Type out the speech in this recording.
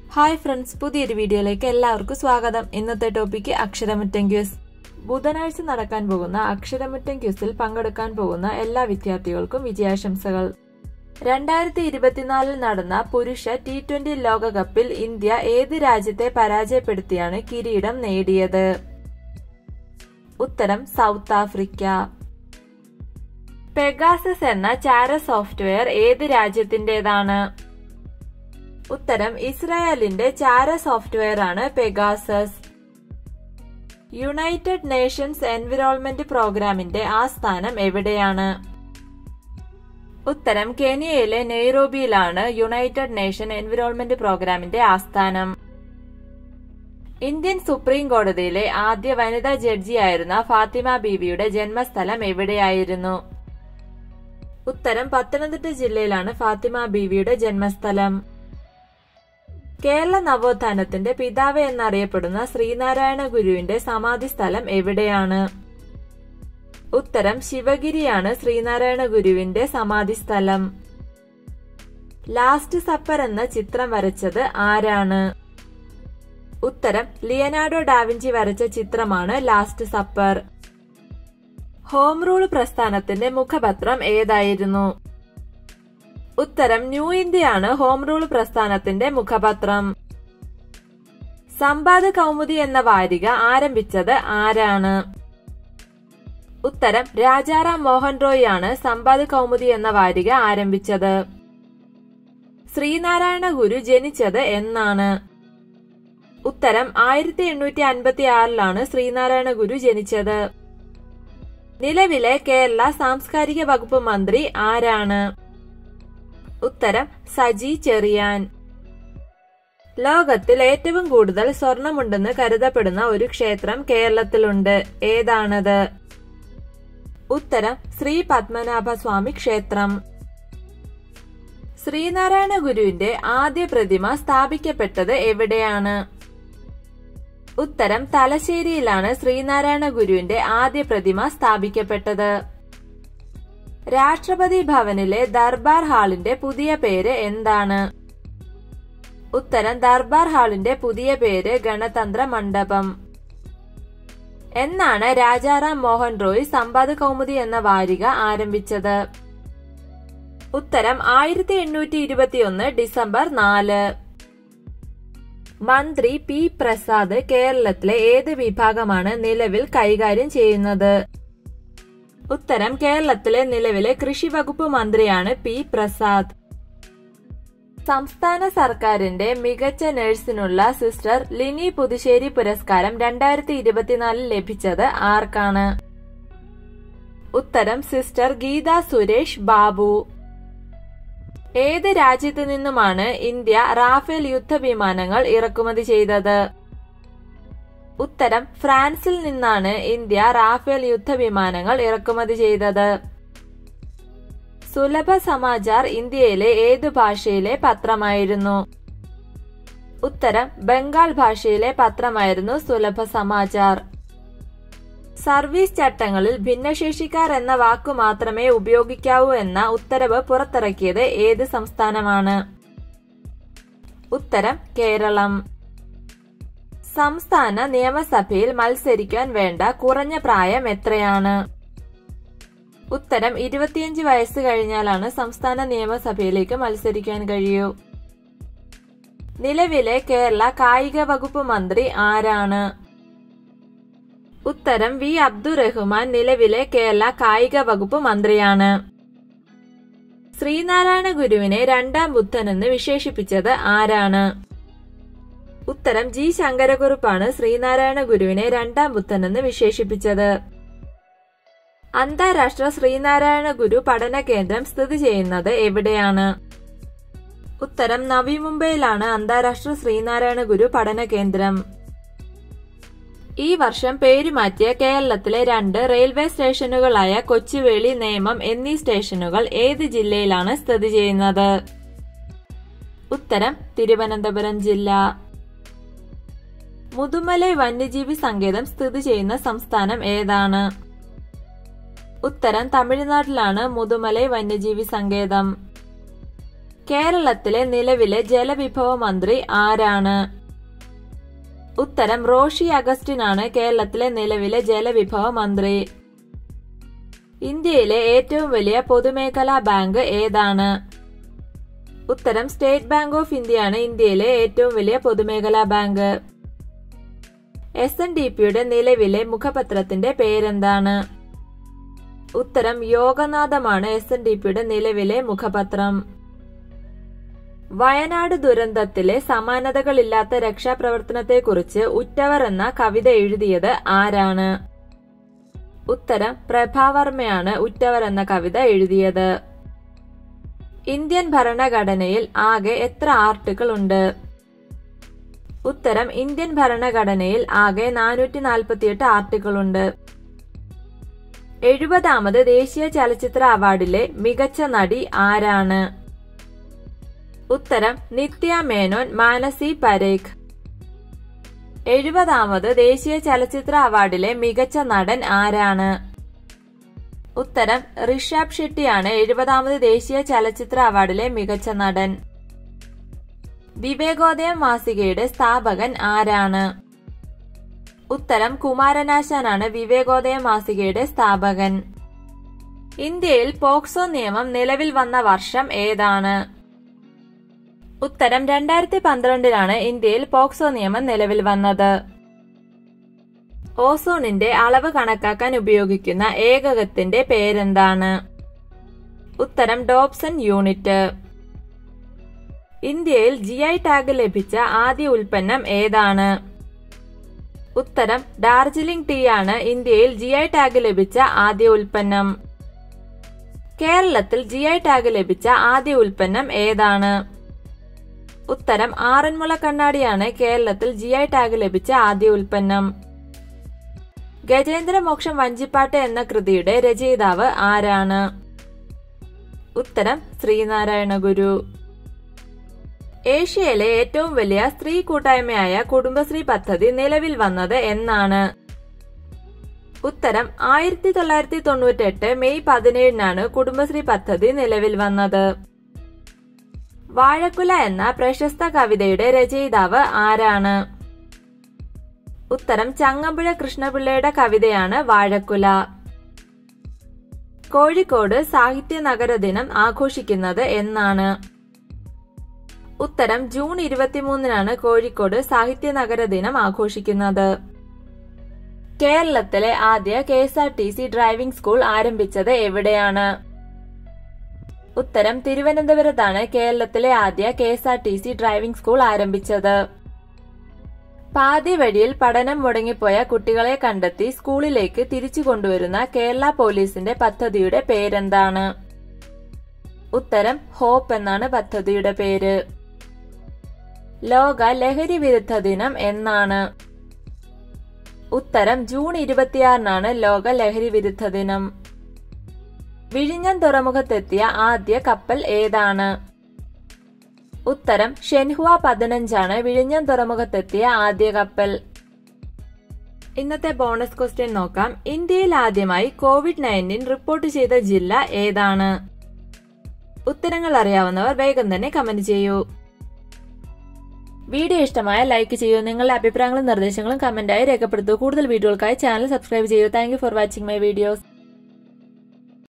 hi friends പുതിയൊരു വീഡിയോയിലേക്ക് എല്ലാവർക്കും സ്വാഗതം ഇന്നത്തെ ടോപ്പിക്ക് അക്ഷരമുറ്റം ക്യൂസ് ബുധനാഴ്ച നടക്കാൻ പോകുന്ന അക്ഷരമുറ്റം ക്യൂസിൽ പങ്കെടുക്കാൻ പോകുന്ന എല്ലാ വിദ്യാർത്ഥികൾക്കും വിജയാശംസകൾ രണ്ടായിരത്തി ഇരുപത്തിനാലിൽ നടന്ന പുരുഷ ടി ട്വന്റി ലോകകപ്പിൽ ഇന്ത്യ ഏത് രാജ്യത്തെ പരാജയപ്പെടുത്തിയാണ് കിരീടം നേടിയത് ഉത്തരം സൗത്ത് ആഫ്രിക്ക പെഗാസസ് എന്ന ചാര സോഫ്റ്റ്വെയർ ഏത് രാജ്യത്തിന്റേതാണ് ഉത്തരം ഇസ്രായേലിന്റെ ചാര സോഫ്റ്റ്വെയർ ആണ് പെഗാസസ് യുണൈറ്റഡ് നേഷൻസ് എൻവിറോൺമെന്റ് പ്രോഗ്രാമിന്റെ ആസ്ഥാനം എവിടെയാണ് ഉത്തരം കെനിയയിലെ നെയ്റോബിയിലാണ് യുണൈറ്റഡ് നേഷൻ എൻവിറോൺമെന്റ് പ്രോഗ്രാമിന്റെ ആസ്ഥാനം ഇന്ത്യൻ സുപ്രീം കോടതിയിലെ ആദ്യ വനിതാ ജഡ്ജിയായിരുന്ന ഫാത്തിമ ബീവിയുടെ ജന്മസ്ഥലം എവിടെയായിരുന്നു ഉത്തരം പത്തനംതിട്ട ജില്ലയിലാണ് ഫാത്തിമ ബീവിയുടെ ജന്മസ്ഥലം കേരള നവോത്ഥാനത്തിന്റെ പിതാവ് എന്നറിയപ്പെടുന്ന ശ്രീനാരായണ ഗുരുവിന്റെ സമാധി സ്ഥലം എവിടെയാണ് ഉത്തരം ശിവഗിരിയാണ് ശ്രീനാരായണ ഗുരുവിന്റെ സമാധി സ്ഥലം ലാസ്റ്റ് സപ്പർ എന്ന ചിത്രം വരച്ചത് ആരാണ് ഉത്തരം ലിയനാർഡോ ഡാവിഞ്ചി വരച്ച ചിത്രമാണ് ലാസ്റ്റ് സപ്പർ ഹോം റൂൾ പ്രസ്ഥാനത്തിന്റെ മുഖപത്രം ഏതായിരുന്നു ഉത്തരം ന്യൂ ഇന്ത്യയാണ് ഹോം റൂൾ പ്രസ്ഥാനത്തിന്റെ മുഖപത്രം സമ്പാദ കൗമുദി എന്ന വാരിക ആരംഭിച്ചത് ആരാണ് ഉത്തരം രാജാറാം മോഹൻ റോയ് ആണ് സമ്പാദ കൗമുദി എന്ന വാരിക ആരംഭിച്ചത് ശ്രീനാരായണ ഗുരു ജനിച്ചത് എന്നാണ് ഉത്തരം ആയിരത്തി എണ്ണൂറ്റി അൻപത്തി ആറിലാണ് ശ്രീനാരായണ ഗുരു ജനിച്ചത് നിലവിലെ കേരള സാംസ്കാരിക വകുപ്പ് മന്ത്രി ആരാണ് ഉത്തരം സജി ചെറിയാൻ ലോകത്തിൽ ഏറ്റവും കൂടുതൽ സ്വർണമുണ്ടെന്ന് കരുതപ്പെടുന്ന ഒരു ക്ഷേത്രം കേരളത്തിലുണ്ട് ഏതാണത് ഉത്തരം ശ്രീ പത്മനാഭസ്വാമി ക്ഷേത്രം ശ്രീനാരായണ ഗുരുവിന്റെ ആദ്യ പ്രതിമ സ്ഥാപിക്കപ്പെട്ടത് എവിടെയാണ് ഉത്തരം തലശ്ശേരിയിലാണ് ശ്രീനാരായണ ഗുരുവിന്റെ ആദ്യ പ്രതിമ സ്ഥാപിക്കപ്പെട്ടത് രാഷ്ട്രപതി ഭവനിലെ ദർബാർ ഹാളിന്റെ പുതിയ പേര് എന്താണ് ഉത്തരം ദർബാർ ഹാളിന്റെ പുതിയ പേര് ഗണതന്ത്ര മണ്ഡപം എന്നാണ് രാജാറാം മോഹൻ റോയ് സമ്പാദ കൗമുദി എന്ന വാരിക ആരംഭിച്ചത് ഉത്തരം ആയിരത്തി എണ്ണൂറ്റി ഇരുപത്തിയൊന്ന് ഡിസംബർ നാല് മന്ത്രി പി പ്രസാദ് കേരളത്തിലെ ഏത് വിഭാഗമാണ് നിലവിൽ കൈകാര്യം ചെയ്യുന്നത് ഉത്തരം കേരളത്തിലെ നിലവിലെ കൃഷി വകുപ്പ് മന്ത്രിയാണ് പി പ്രസാദ് സംസ്ഥാന സർക്കാരിന്റെ മികച്ച നഴ്സിനുള്ള സിസ്റ്റർ ലിനി പുതുശ്ശേരി പുരസ്കാരം രണ്ടായിരത്തി ഇരുപത്തിനാലിൽ ലഭിച്ചത് ആർക്കാണ് ഉത്തരം സിസ്റ്റർ ഗീത സുരേഷ് ബാബു ഏത് രാജ്യത്തു നിന്നുമാണ് ഇന്ത്യ റാഫേൽ യുദ്ധവിമാനങ്ങൾ ഇറക്കുമതി ചെയ്തത് ഉത്തരം ഫ്രാൻസിൽ നിന്നാണ് ഇന്ത്യ റാഫേൽ യുദ്ധവിമാനങ്ങൾ ഇറക്കുമതി ചെയ്തത് സുലഭ സമാചാർ ഇന്ത്യയിലെ ഏതു ഭാഷയിലെ പത്രമായിരുന്നു ഉത്തരം ബംഗാൾ ഭാഷയിലെ പത്രമായിരുന്നു സുലഭ സമാചാർ സർവീസ് ചട്ടങ്ങളിൽ ഭിന്നശേഷിക്കാർ എന്ന വാക്കു മാത്രമേ ഉപയോഗിക്കാവൂ എന്ന ഉത്തരവ് പുറത്തിറക്കിയത് ഏത് സംസ്ഥാനമാണ് ഉത്തരം കേരളം സംസ്ഥാന നിയമസഭയിൽ മത്സരിക്കാൻ വേണ്ട കുറഞ്ഞ പ്രായം എത്രയാണ് ഉത്തരം ഇരുപത്തിയഞ്ച് വയസ്സ് കഴിഞ്ഞാലാണ് സംസ്ഥാന നിയമസഭയിലേക്ക് മത്സരിക്കാൻ കഴിയൂ നിലവിലെ കേരള കായിക വകുപ്പ് മന്ത്രി ആരാണ് ഉത്തരം വി അബ്ദുറഹ്മാൻ നിലവിലെ കേരള കായിക വകുപ്പ് മന്ത്രിയാണ് ശ്രീനാരായണ ഗുരുവിനെ രണ്ടാം ബുദ്ധനെന്ന് വിശേഷിപ്പിച്ചത് ആരാണ് ഉത്തരം ജി ശങ്കരകുറുപ്പാണ് ശ്രീനാരായണ ഗുരുവിനെ രണ്ടാം ബുദ്ധനെന്ന് വിശേഷിപ്പിച്ചത് അന്താരാഷ്ട്ര ശ്രീനാരായണ ഗുരു പഠന കേന്ദ്രം സ്ഥിതി ചെയ്യുന്നത് എവിടെയാണ് ഉത്തരം നവി മുംബൈയിലാണ് അന്താരാഷ്ട്ര ശ്രീനാരായണ ഗുരു പഠന കേന്ദ്രം ഈ വർഷം പേരുമാറ്റിയ കേരളത്തിലെ രണ്ട് റെയിൽവേ സ്റ്റേഷനുകളായ കൊച്ചുവേളി നേമം എന്നീ സ്റ്റേഷനുകൾ ഏത് ജില്ലയിലാണ് സ്ഥിതി ചെയ്യുന്നത് ഉത്തരം തിരുവനന്തപുരം ജില്ല മുതുമലൈ വന്യജീവി സങ്കേതം സ്ഥിതി ചെയ്യുന്ന സംസ്ഥാനം ഏതാണ് ഉത്തരം തമിഴ്നാട്ടിലാണ് മുതുമലൈ വന്യജീവി സങ്കേതം കേരളത്തിലെ നിലവിലെ ജലവിഭവ മന്ത്രി ആരാണ് ഉത്തരം റോഷി അഗസ്റ്റിനാണ് കേരളത്തിലെ നിലവിലെ ജലവിഭവ മന്ത്രി ഇന്ത്യയിലെ ഏറ്റവും വലിയ പൊതുമേഖലാ ബാങ്ക് ഏതാണ് ഉത്തരം സ്റ്റേറ്റ് ബാങ്ക് ഓഫ് ഇന്ത്യയാണ് ഇന്ത്യയിലെ ഏറ്റവും വലിയ പൊതുമേഖലാ ബാങ്ക് എസ് എൻ ഡി പിയുടെ നിലവിലെ മുഖപത്രത്തിന്റെ പേരെന്താണ് ഉത്തരം യോഗനാഥമാണ് എസ് എൻ ഡി പിയുടെ നിലവിലെ മുഖപത്രം വയനാട് ദുരന്തത്തിലെ സമാനതകളില്ലാത്ത രക്ഷാപ്രവർത്തനത്തെക്കുറിച്ച് ഉറ്റവർ എന്ന കവിത എഴുതിയത് ആരാണ് ഉത്തരം പ്രഭാവർമ്മയാണ് ഉറ്റവർ എന്ന കവിത എഴുതിയത് ഇന്ത്യൻ ഭരണഘടനയിൽ ആകെ എത്ര ആർട്ടിക്കിൾ ഉണ്ട് ഉത്തരം ഇന്ത്യൻ ഭരണഘടനയിൽ ആകെ നാനൂറ്റി നാൽപ്പത്തിയെട്ട് ആർട്ടിക്കിൾ ഉണ്ട് എഴുപതാമത് ദേശീയ ചലച്ചിത്ര അവാർഡിലെ മികച്ച നടി ആരാണ് ഉത്തരം നിത്യ മേനോൻ മാനസി പരേഖ് എഴുപതാമത് ദേശീയ ചലച്ചിത്ര അവാർഡിലെ മികച്ച നടൻ ആരാണ് ഉത്തരം ഋഷഭ് ഷെട്ടിയാണ് എഴുപതാമത് ദേശീയ ചലച്ചിത്ര അവാർഡിലെ മികച്ച നടൻ വിവേകോദയം മാസികയുടെ സ്ഥാപകൻ ആരാണ് ഉത്തരം കുമാരനാശാനാണ് വിവേകോദയം മാസികയുടെ സ്ഥാപകൻ ഇന്ത്യയിൽ പോക്സോ നിയമം നിലവിൽ വന്ന വർഷം ഏതാണ് ഉത്തരം രണ്ടായിരത്തി പന്ത്രണ്ടിലാണ് ഇന്ത്യയിൽ പോക്സോ നിയമം നിലവിൽ വന്നത് ഓസോണിന്റെ അളവ് കണക്കാക്കാൻ ഉപയോഗിക്കുന്ന ഏകകത്തിന്റെ പേരെന്താണ് ഉത്തരം ഡോപ്സൺ യൂണിറ്റ് ഇന്ത്യയിൽ ജിഐ ടാഗ് ലഭിച്ച ആദ്യ ഉൽപ്പന്നം ഏതാണ് ഉത്തരം ഡാർജിലിംഗ് ടീ ആണ് ഇന്ത്യയിൽ ജിഐ ടാഗ് ലഭിച്ച ആദ്യ ഉൽപ്പന്നം കേരളത്തിൽ ജിഐ ടാഗ് ലഭിച്ച ആദ്യ ഉൽപ്പന്നം ഏതാണ് ഉത്തരം ആറന്മുള കണ്ണാടിയാണ് കേരളത്തിൽ ജിഐ ടാഗ് ലഭിച്ച ആദ്യ ഉൽപ്പന്നം ഗജേന്ദ്രമോക്ഷം വഞ്ചിപ്പാട്ട് എന്ന കൃതിയുടെ രചയിതാവ് ആരാണ് ഉത്തരം ശ്രീനാരായണ ഗുരു ഏഷ്യയിലെ ഏറ്റവും വലിയ സ്ത്രീ കൂട്ടായ്മയായ കുടുംബശ്രീ പദ്ധതി നിലവിൽ വന്നത് എന്നാണ് ഉത്തരം ആയിരത്തി തൊള്ളായിരത്തി തൊണ്ണൂറ്റെട്ട് മെയ് പതിനേഴിനാണ് കുടുംബശ്രീ പദ്ധതി നിലവിൽ വന്നത് വാഴക്കുല എന്ന പ്രശസ്ത കവിതയുടെ രചയിതാവ് ആരാണ് ഉത്തരം ചങ്ങമ്പുഴ കൃഷ്ണപിള്ളയുടെ കവിതയാണ് വാഴക്കുല കോഴിക്കോട് സാഹിത്യ നഗര ദിനം ആഘോഷിക്കുന്നത് എന്നാണ് ഉത്തരം ജൂൺ ഇരുപത്തിമൂന്നിനാണ് കോഴിക്കോട് സാഹിത്യ നഗര ദിനം ആഘോഷിക്കുന്നത് കേരളത്തിലെ ആദ്യ K S R T C driving school ആരംഭിച്ചത് എവിടെയാണ് ഉത്തരം തിരുവനന്തപുരത്താണ് കേരളത്തിലെ ആദ്യ K S R T C driving school ആരംഭിച്ചത് പാതി വഴിയിൽ പഠനം മുടങ്ങിപ്പോയ കുട്ടികളെ കണ്ടെത്തി സ്കൂളിലേക്ക് തിരിച്ചു കൊണ്ടുവരുന്ന കേരള പോലീസിന്റെ പദ്ധതിയുടെ പേരെന്താണ് ഉത്തരം ഹോപ്പ് എന്നാണ് പദ്ധതിയുടെ പേര് ലോക ലഹരി വിരുദ്ധ ദിനം എന്നാണ് ഉത്തരം ജൂൺ ഇരുപത്തിയാറിനാണ് ലോക ലഹരി വിരുദ്ധ ദിനം വിഴിഞ്ഞം തുറമുഖത്തെത്തിയ ആദ്യ കപ്പൽ ഏതാണ് ഉത്തരം ഷെൻഹുവ പതിനഞ്ചാണ് വിഴിഞ്ഞം തുറമുഖത്തെത്തിയ ആദ്യ കപ്പൽ ഇന്നത്തെ ബോണസ് ക്വസ്റ്റ്യൻ നോക്കാം ഇന്ത്യയിൽ ആദ്യമായി കോവിഡ് നയൻറ്റീൻ റിപ്പോർട്ട് ചെയ്ത ജില്ല ഏതാണ് ഉത്തരങ്ങൾ അറിയാവുന്നവർ വേഗം തന്നെ കമന്റ് ചെയ്യൂ വീഡിയോ ഇഷ്ടമായ ലൈക്ക് ചെയ്യൂ നിങ്ങളുടെ അഭിപ്രായങ്ങളും നിർദ്ദേശങ്ങളും കമന്റായി രേഖപ്പെടുത്തൂ കൂടുതൽ വീഡിയോകൾക്കായി ചാനൽ സബ്സ്ക്രൈബ് ചെയ്യൂ thank for watching my videos